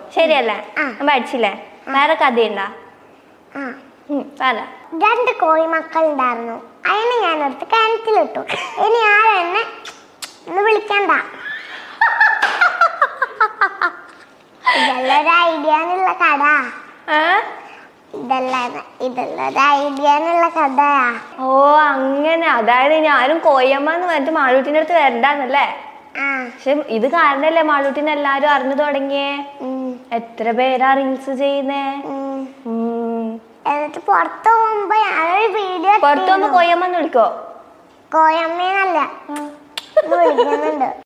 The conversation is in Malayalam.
ശരിയല്ലേ ആ. ഞാൻ പഠിച്ചില്ലേ വേറെ കഥയുണ്ടാ ആ ഉം, പറ രണ്ട് കോഴിമക്കൾ ഉണ്ടായിരുന്നു അതിനെ ഞാനെടുത്ത് കിണറ്റിലിട്ടു ഇനി ആരെന്നെ ഒന്ന് വിളിക്കണ്ട ഇതല്ല ഒരു ഐഡിയ എന്നുള്ള കഥ ഏ? ഇതല്ല ഇതല്ല ഒരു ഐഡിയ എന്നുള്ള കഥയാ ഓ അങ്ങനെ അതായത് ഞാനും കോയമ്മ എന്ന് പറഞ്ഞിട്ട് മാളൂട്ടിന്റെ അടുത്ത് വരണ്ടാന്നല്ലേ ആ പക്ഷെ ഇത് കാരണല്ലേ മാളൂട്ടിനെ എല്ലാരും അറിഞ്ഞു തുടങ്ങിയേ ഉം, എത്ര പേരാ റീൽസ് ചെയ്യുന്നേ ഉം. ഉം. എന്നിട്ട് പുറത്ത് പോകുമ്പോ ഞാനൊരു വീഡിയോ പുറത്തു പോകുമ്പോ കോയമ്മ എന്ന് വിളിക്കോ കോയമ്മേനല്ല വിളിക്കുന്നുണ്ട്